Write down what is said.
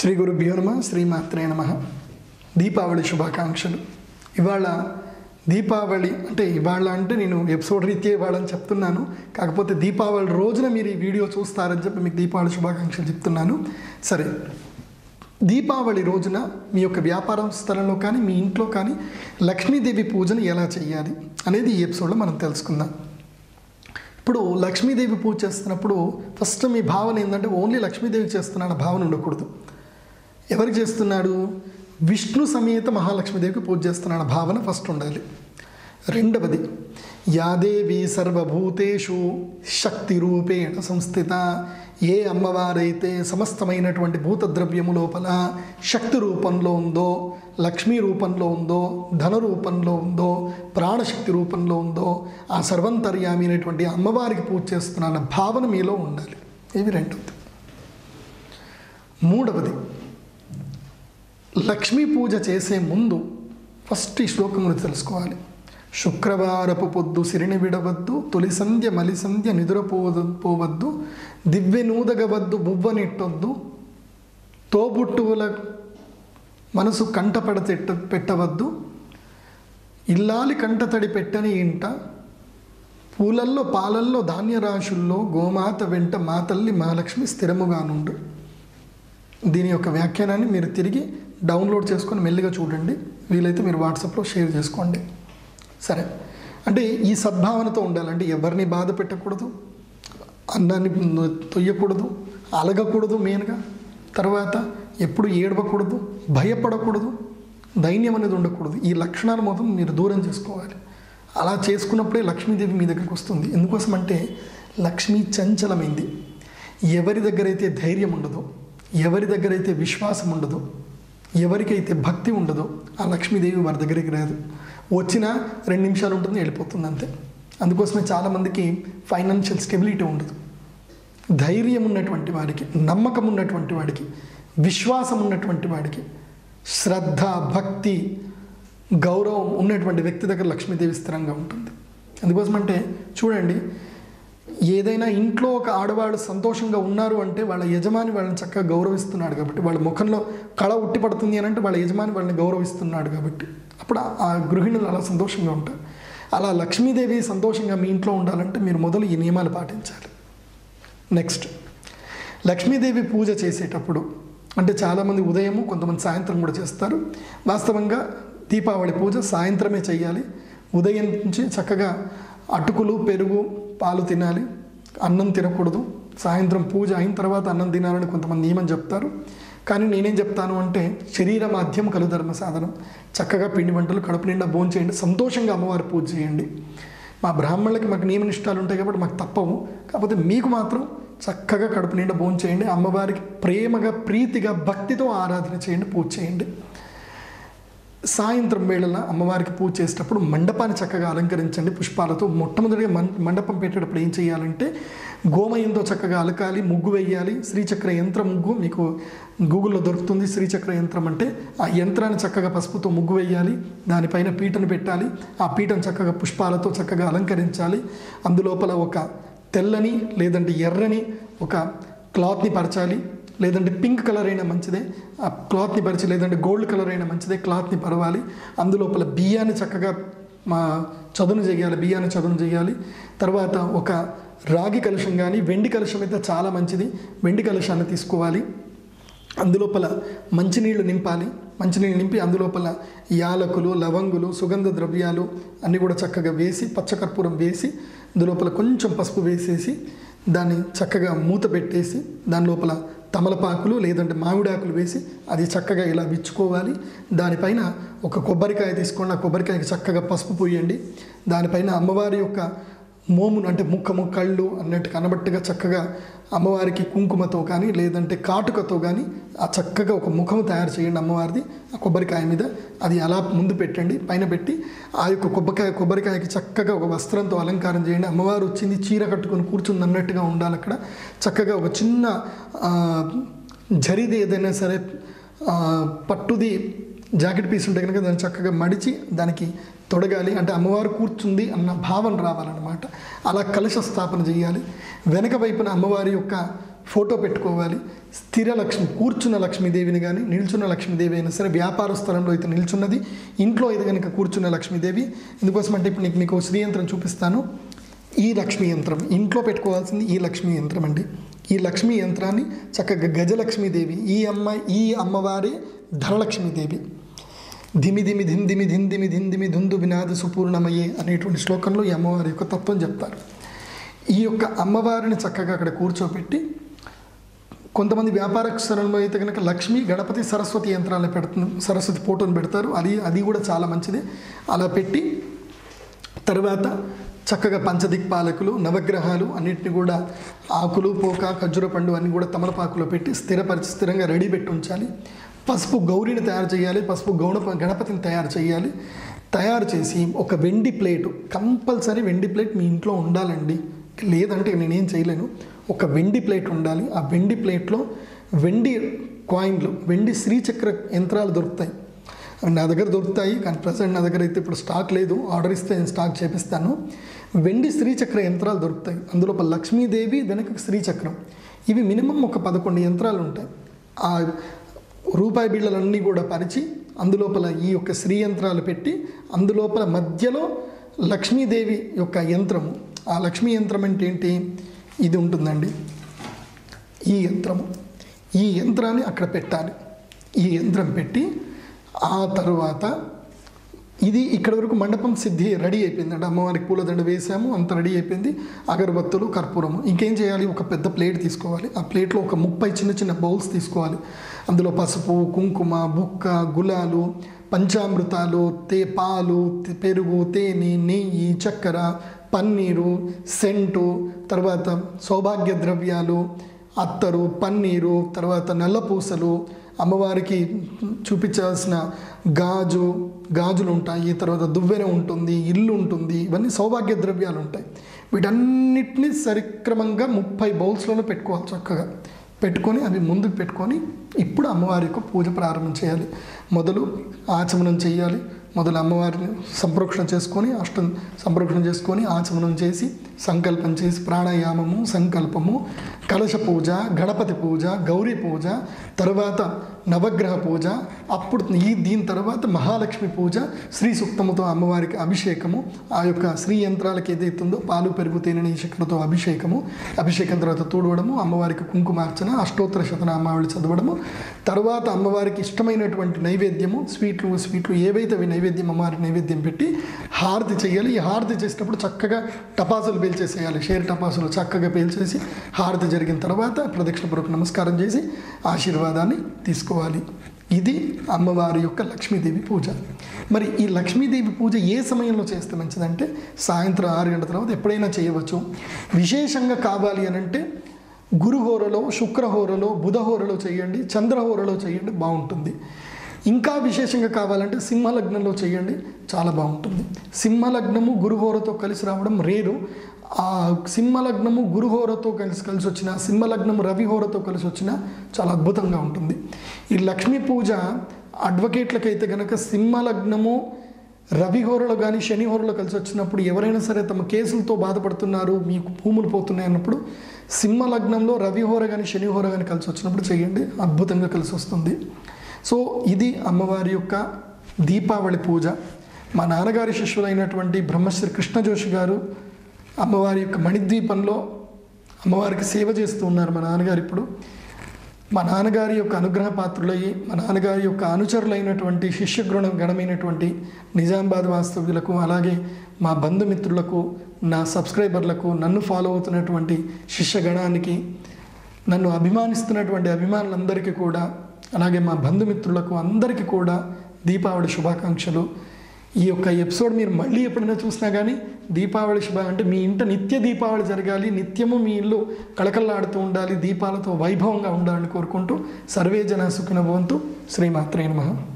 శ్రీ గురుభ్యో నమ శ్రీమాత్రే నమ దీపావళి శుభాకాంక్షలు ఇవాళ దీపావళి అంటే ఇవాళ అంటే నేను ఎపిసోడ్ రీత్యా ఇవాళ అని చెప్తున్నాను కాకపోతే దీపావళి రోజున మీరు ఈ వీడియో చూస్తారని చెప్పి మీకు దీపావళి శుభాకాంక్షలు చెప్తున్నాను సరే దీపావళి రోజున మీ యొక్క వ్యాపార స్థలంలో కానీ మీ ఇంట్లో కానీ లక్ష్మీదేవి పూజను ఎలా చేయాలి అనేది ఈ ఎపిసోడ్లో మనం తెలుసుకుందాం ఇప్పుడు లక్ష్మీదేవి పూజ చేస్తున్నప్పుడు ఫస్ట్ మీ భావన ఏంటంటే ఓన్లీ లక్ష్మీదేవి చేస్తున్నాడు భావన ఉండకూడదు ఎవరికి చేస్తున్నాడు విష్ణు సమేత మహాలక్ష్మీదేవికి పూజ చేస్తున్నాడు భావన ఫస్ట్ ఉండాలి రెండవది యాదేవి సర్వభూతేషు శక్తి రూపేణ సంస్థిత ఏ అమ్మవారైతే సమస్తమైనటువంటి భూతద్రవ్యము లోపల శక్తి రూపంలో ఉందో లక్ష్మీ రూపంలో ఉందో ధన రూపంలో ఉందో ప్రాణశక్తి రూపంలో ఉందో ఆ సర్వంతర్యామి అయినటువంటి అమ్మవారికి పూజ చేస్తున్న భావన మీలో ఉండాలి ఇవి రెండవది మూడవది లక్ష్మీ పూజ చేసే ముందు ఫస్ట్ ఈ శ్లోకమును తెలుసుకోవాలి శుక్రవారపు పొద్దు సిరిని విడవద్దు తొలి సంధ్య మలి సంధ్య నిదురపోవద్దు పోవద్దు దివ్య నూదగవద్దు బువ్వ నెట్టొద్దు తోబుట్టువుల మనసు కంటపడతెట్ట పెట్టవద్దు ఇల్లాలి కంటతడి పెట్టని ఇంట పూలల్లో పాలల్లో ధాన్యరాశుల్లో గోమాత వెంట మా తల్లి మహాలక్ష్మి స్థిరముగా నుండు దీని యొక్క వ్యాఖ్యానాన్ని మీరు తిరిగి డౌన్లోడ్ చేసుకొని మెల్లిగా చూడండి వీలైతే మీరు వాట్సాప్లో షేర్ చేసుకోండి సరే అంటే ఈ సద్భావనతో ఉండాలంటే ఎవరిని బాధ పెట్టకూడదు అన్నాన్ని తొయ్యకూడదు అలగకూడదు మెయిన్గా తర్వాత ఎప్పుడు ఏడవకూడదు భయపడకూడదు దైన్యం అనేది ఉండకూడదు ఈ లక్షణాలు మొత్తం మీరు దూరం చేసుకోవాలి అలా చేసుకున్నప్పుడే లక్ష్మీదేవి మీ దగ్గరికి వస్తుంది ఎందుకోసం అంటే లక్ష్మీ చంచలమైంది ఎవరి దగ్గర అయితే ధైర్యం ఉండదో ఎవరి దగ్గర అయితే విశ్వాసం ఉండదో ఎవరికైతే భక్తి ఉండదో ఆ లక్ష్మీదేవి వారి దగ్గరికి రాదు వచ్చినా రెండు నిమిషాలు ఉంటుంది వెళ్ళిపోతుంది అంతే అందుకోసమే చాలామందికి ఫైనాన్షియల్ స్టెబిలిటీ ఉండదు ధైర్యం ఉన్నటువంటి వాడికి నమ్మకం ఉన్నటువంటి వాడికి విశ్వాసం ఉన్నటువంటి వాడికి శ్రద్ధ భక్తి గౌరవం ఉన్నటువంటి వ్యక్తి దగ్గర లక్ష్మీదేవి స్థిరంగా ఉంటుంది అందుకోసం అంటే చూడండి ఏదైనా ఇంట్లో ఒక ఆడవాళ్ళు సంతోషంగా ఉన్నారు అంటే వాళ్ళ యజమాని వాళ్ళని చక్కగా గౌరవిస్తున్నాడు కాబట్టి వాళ్ళ ముఖంలో కళ ఉట్టిపడుతుంది అని అంటే వాళ్ళ యజమాని వాళ్ళని గౌరవిస్తున్నాడు కాబట్టి అప్పుడు ఆ గృహిణులు అలా సంతోషంగా ఉంటారు అలా లక్ష్మీదేవి సంతోషంగా మీ ఇంట్లో ఉండాలంటే మీరు మొదలు ఈ నియమాలు పాటించాలి నెక్స్ట్ లక్ష్మీదేవి పూజ చేసేటప్పుడు అంటే చాలామంది ఉదయము కొంతమంది సాయంత్రం కూడా చేస్తారు వాస్తవంగా దీపావళి పూజ సాయంత్రమే చేయాలి ఉదయం నుంచి చక్కగా అటుకులు పెరుగు పాలు తినాలి అన్నం తినకూడదు సాయంత్రం పూజ అయిన తర్వాత అన్నం తినాలని కొంతమంది నియమం చెప్తారు కానీ నేనేం చెప్తాను అంటే శరీర మాధ్యం కలు ధర్మ సాధనం చక్కగా పిండి వంటలు కడుపు నిండా భోజనం చేయండి సంతోషంగా అమ్మవారి పూజ చేయండి మా బ్రాహ్మణులకి మాకు నియమ నిష్టాలు ఉంటాయి కాబట్టి మాకు తప్పవు కాకపోతే మీకు మాత్రం చక్కగా కడుపు నిండా భోజనం చేయండి అమ్మవారికి ప్రేమగా ప్రీతిగా భక్తితో ఆరాధన చేయండి పూజ చేయండి సాయంత్రం వేళల అమ్మవారికి పూజ చేసేటప్పుడు మండపాన్ని చక్కగా అలంకరించండి పుష్పాలతో మొట్టమొదటిగా మం మండపం పెట్టేటప్పుడు ఏం చేయాలంటే గోమయంతో చక్కగా అలకాలి ముగ్గు వేయాలి శ్రీచక్ర యంత్ర ముగ్గు మీకు గూగుల్లో దొరుకుతుంది శ్రీచక్ర యంత్రం అంటే ఆ యంత్రాన్ని చక్కగా పసుపుతో ముగ్గు వేయాలి దానిపైన పీటను పెట్టాలి ఆ పీటను చక్కగా పుష్పాలతో చక్కగా అలంకరించాలి అందులోపల ఒక తెల్లని లేదంటే ఎర్రని ఒక క్లాత్ని పరచాలి లేదంటే పింక్ కలర్ అయినా మంచిదే ఆ క్లాత్ని పరిచి లేదంటే గోల్డ్ కలర్ అయినా మంచిదే క్లాత్ని పరవాలి అందులోపల బియ్యాన్ని చక్కగా మా చదును చేయాలి బియ్యాన్ని చదును చేయాలి తర్వాత ఒక రాగి కలుషం కానీ వెండి కలుషం అయితే చాలా మంచిది వెండి కలుషాన్ని తీసుకోవాలి అందులోపల మంచినీళ్ళు నింపాలి మంచినీళ్ళు నింపి అందులోపల యాలకులు లవంగులు సుగంధ ద్రవ్యాలు అన్నీ కూడా చక్కగా వేసి పచ్చకర్పూరం వేసి అందులోపల కొంచెం పసుపు వేసేసి దాన్ని చక్కగా మూత పెట్టేసి దాని లోపల తమలపాకులు లేదంటే మామిడాకులు వేసి అది చక్కగా ఇలా విచ్చుకోవాలి దానిపైన ఒక కొబ్బరికాయ తీసుకోండి ఆ కొబ్బరికాయకి చక్కగా పసుపు పోయండి దానిపైన అమ్మవారి యొక్క మోమును అంటే ముఖము కళ్ళు అన్నట్టు కనబట్టుగా చక్కగా అమ్మవారికి కుంకుమతో కానీ లేదంటే కాటుకతో కానీ ఆ చక్కగా ఒక ముఖము తయారు చేయండి అమ్మవారిది ఆ కొబ్బరికాయ మీద అది అలా ముందు పెట్టండి పైన పెట్టి ఆ యొక్క కొబ్బరికాయ కొబ్బరికాయకి చక్కగా ఒక వస్త్రంతో అలంకారం చేయండి అమ్మవారు వచ్చింది చీర కట్టుకొని కూర్చుంది అన్నట్టుగా ఉండాలి అక్కడ చక్కగా ఒక చిన్న ఆ, జరిది ఏదైనా సరే ఆ, పట్టుది జాకెట్ పీస్ ఉంటే కనుక దాన్ని చక్కగా మడిచి దానికి తొడగాలి అంటే అమ్మవారు కూర్చుంది అన్న భావన రావాలన్నమాట అలా కలశ స్థాపన చేయాలి వెనక వైపున అమ్మవారి యొక్క ఫోటో పెట్టుకోవాలి స్థిర లక్ష్మి కూర్చున్న లక్ష్మీదేవిని కానీ నిల్చున్న లక్ష్మీదేవి అయినా సరే వ్యాపార స్థలంలో అయితే నిల్చున్నది ఇంట్లో అయితే కనుక కూర్చున్న లక్ష్మీదేవి ఎందుకోసం అంటే ఇప్పుడు నీకు మీకు శ్రీ యంత్రం చూపిస్తాను ఈ లక్ష్మీ యంత్రం ఇంట్లో పెట్టుకోవాల్సింది ఈ లక్ష్మీ యంత్రం అండి ఈ లక్ష్మీ యంత్రాన్ని చక్కగా గజలక్ష్మీదేవి ఈ అమ్మాయి ఈ అమ్మవారి ధనలక్ష్మీదేవి ధిమి ధిమి ధిమ్ ధిమి ధిమ్ ధిమి ధిమ్ ధిమి ధుందు వినాది సుపూర్ణమయ్యే అనేటువంటి శ్లోకంలో ఈ అమ్మవారి యొక్క తత్వం చెప్తారు ఈ యొక్క అమ్మవారిని చక్కగా అక్కడ కూర్చోబెట్టి కొంతమంది వ్యాపార స్థలంలో అయితే కనుక లక్ష్మి గణపతి సరస్వతి యంత్రాలను పెడుతుంది సరస్వతి ఫోటోని పెడతారు అది అది కూడా చాలా మంచిది అలా పెట్టి తర్వాత చక్కగా పంచదిక్పాలకులు నవగ్రహాలు అన్నిటిని కూడా ఆకులు పోక ఖర్జూర పండు అన్ని కూడా తమలపాకులో పెట్టి స్థిరపరిచి స్థిరంగా రెడీ పెట్టి ఉంచాలి పసుపు గౌరిని తయారు చేయాలి పసుపు గౌణ గణపతిని తయారు చేయాలి తయారు చేసి ఒక వెండి ప్లేటు కంపల్సరీ వెండి ప్లేట్ మీ ఇంట్లో ఉండాలండి లేదంటే నేనేం చేయలేను ఒక వెండి ప్లేట్ ఉండాలి ఆ వెండి ప్లేట్లో వెండి కాయిన్లు వెండి శ్రీచక్ర యంత్రాలు దొరుకుతాయి అవి నా దగ్గర దొరుకుతాయి కానీ ప్రజెంట్ నా దగ్గర అయితే ఇప్పుడు స్టాక్ లేదు ఆర్డర్ ఇస్తే నేను స్టాక్ చేపిస్తాను వెండి శ్రీచక్ర యంత్రాలు దొరుకుతాయి అందులో ఒక లక్ష్మీదేవి వెనక శ్రీచక్రం ఇవి మినిమం ఒక పదకొండు యంత్రాలు ఉంటాయి ఆ రూపాయి బిళ్ళలన్నీ కూడా పరిచి అందులోపల ఈ యొక్క శ్రీ యంత్రాలు పెట్టి అందులోపల మధ్యలో లక్ష్మీదేవి యొక్క యంత్రము ఆ లక్ష్మీ యంత్రం అంటే ఏంటి ఇది ఉంటుందండి ఈ యంత్రము ఈ యంత్రాన్ని అక్కడ పెట్టాలి ఈ యంత్రం పెట్టి ఆ తరువాత ఇది ఇక్కడ వరకు మండపం సిద్ధి రెడీ అయిపోయింది అంటే అమ్మవారికి పూలదండ వేసాము అంత రెడీ అయిపోయింది అగరబత్తులు కర్పూరము ఇంకేం చేయాలి ఒక పెద్ద ప్లేట్ తీసుకోవాలి ఆ ప్లేట్లో ఒక ముప్పై చిన్న చిన్న బౌల్స్ తీసుకోవాలి అందులో పసుపు కుంకుమ బుక్క గులాలు పంచామృతాలు తే పాలు తే- పెరుగు తేనె నెయ్యి చక్కెర పన్నీరు సెంటు తర్వాత సౌభాగ్య ద్రవ్యాలు అత్తరు పన్నీరు తర్వాత నల్లపూసలు అమ్మవారికి చూపించాల్సిన గాజు గాజులు ఉంటాయి తర్వాత దువ్వెన ఉంటుంది ఇల్లు ఉంటుంది ఇవన్నీ సౌభాగ్య ద్రవ్యాలు ఉంటాయి వీటన్నిటిని సరిక్రమంగా ముప్పై బౌల్స్లలో పెట్టుకోవాలి చక్కగా పెట్టుకొని అవి ముందుకు పెట్టుకొని ఇప్పుడు అమ్మవారి యొక్క పూజ ప్రారంభం చేయాలి మొదలు ఆచమనం చేయాలి మొదలు అమ్మవారిని సంప్రోక్షణ చేసుకొని అష్టం సంప్రోక్షణ చేసుకొని ఆచమనం చేసి సంకల్పం చేసి ప్రాణాయామము సంకల్పము కలశ పూజ గణపతి పూజ గౌరీ పూజ తర్వాత నవగ్రహ పూజ అప్పుడు ఈ దీని తర్వాత మహాలక్ష్మి పూజ శ్రీ సూక్తముతో అమ్మవారికి అభిషేకము ఆ యొక్క శ్రీ యంత్రాలకు ఏదైతుందో పాలు పెరుగు తేనె శక్తులతో అభిషేకము అభిషేకం తర్వాత తూడవడము అమ్మవారికి కుంకుమార్చన అష్టోత్తర శతనామావళి చదవడము తర్వాత అమ్మవారికి ఇష్టమైనటువంటి నైవేద్యము స్వీట్లు స్వీట్లు ఏవైతే అవి నైవేద్యం అమ్మవారి నైవేద్యం పెట్టి హారతి చేయాలి ఈ హారతి చేసేటప్పుడు చక్కగా టపాసులు పేల్చేసేయాలి షేర్ టపాసులు చక్కగా పేల్చేసి హారతి జరిగిన తర్వాత ప్రదక్షిణపూర్వక నమస్కారం చేసి ఆశీర్వాదాన్ని తీసుకోవాలి ఇది అమ్మవారి యొక్క లక్ష్మీదేవి పూజ మరి ఈ లక్ష్మీదేవి పూజ ఏ సమయంలో చేస్తే మంచిదంటే సాయంత్రం ఆరు గంటల తర్వాత ఎప్పుడైనా చేయవచ్చు విశేషంగా కావాలి అని అంటే గురుహోరలో శుక్రహోరలో బుధహోరలో చేయండి చంద్రహోరలో చేయండి బాగుంటుంది ఇంకా విశేషంగా కావాలంటే సింహలగ్నంలో చేయండి చాలా బాగుంటుంది సింహలగ్నము గురుహోరతో కలిసి రావడం రేరు ఆ సింహలగ్నము గురుహోరతో కలిసి కలిసి వచ్చిన సింహలగ్నము రవిహోరతో కలిసి వచ్చిన చాలా అద్భుతంగా ఉంటుంది ఈ లక్ష్మీ పూజ అడ్వకేట్లకైతే కనుక సింహలగ్నము రవిహోరలో కానీ శనిహోరలో కలిసి వచ్చినప్పుడు ఎవరైనా సరే తమ కేసులతో బాధపడుతున్నారు మీకు భూములు పోతున్నాయి అన్నప్పుడు సింహ లగ్నంలో రవిహోర కానీ శనిహోర కానీ కలిసి వచ్చినప్పుడు చేయండి అద్భుతంగా కలిసి వస్తుంది సో ఇది అమ్మవారి యొక్క దీపావళి పూజ మా నాన్నగారి శిష్యులైనటువంటి బ్రహ్మశ్రీ కృష్ణ జోషి గారు అమ్మవారి యొక్క మణిద్వీపంలో అమ్మవారికి సేవ చేస్తూ ఉన్నారు మా నాన్నగారు ఇప్పుడు మా నాన్నగారి యొక్క అనుగ్రహ పాత్రులయ్యి మా నాన్నగారి యొక్క అనుచరులైనటువంటి శిష్యగృణ గణమైనటువంటి నిజామాబాద్ వాస్తవ్యులకు అలాగే మా బంధుమిత్రులకు నా సబ్స్క్రైబర్లకు నన్ను ఫాలో అవుతున్నటువంటి శిష్యగణానికి నన్ను అభిమానిస్తున్నటువంటి అభిమానులందరికీ కూడా అలాగే మా బంధుమిత్రులకు అందరికీ కూడా దీపావళి శుభాకాంక్షలు ఈ యొక్క ఎపిసోడ్ మీరు మళ్ళీ ఎప్పుడైనా చూసినా కానీ దీపావళి శుభ అంటే మీ ఇంట నిత్య దీపావళి జరగాలి నిత్యము మీ ఇల్లు కళకళలాడుతూ ఉండాలి దీపాలతో వైభవంగా ఉండాలని కోరుకుంటూ సర్వే జన సుఖిన భవంతు శ్రీమాత్రే నమః